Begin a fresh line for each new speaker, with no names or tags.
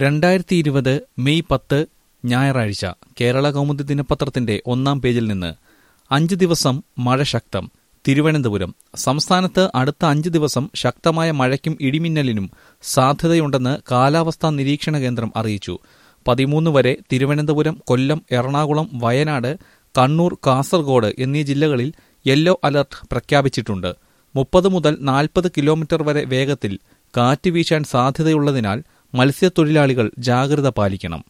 രണ്ടായിരത്തി ഇരുപത് മെയ് പത്ത് ഞായറാഴ്ച കേരള കൗമുദി ദിനപത്രത്തിന്റെ ഒന്നാം പേജിൽ നിന്ന് അഞ്ച് ദിവസം മഴ ശക്തം തിരുവനന്തപുരം സംസ്ഥാനത്ത് അടുത്ത അഞ്ച് ദിവസം ശക്തമായ മഴയ്ക്കും ഇടിമിന്നലിനും സാധ്യതയുണ്ടെന്ന് കാലാവസ്ഥാ നിരീക്ഷണ കേന്ദ്രം അറിയിച്ചു പതിമൂന്ന് വരെ തിരുവനന്തപുരം കൊല്ലം എറണാകുളം വയനാട് കണ്ണൂർ കാസർഗോഡ് എന്നീ ജില്ലകളിൽ യെല്ലോ അലർട്ട് പ്രഖ്യാപിച്ചിട്ടുണ്ട് മുപ്പത് മുതൽ നാൽപ്പത് കിലോമീറ്റർ വരെ വേഗത്തിൽ കാറ്റ് വീശാൻ സാധ്യതയുള്ളതിനാൽ മത്സ്യത്തൊഴിലാളികൾ ജാഗ്രത പാലിക്കണം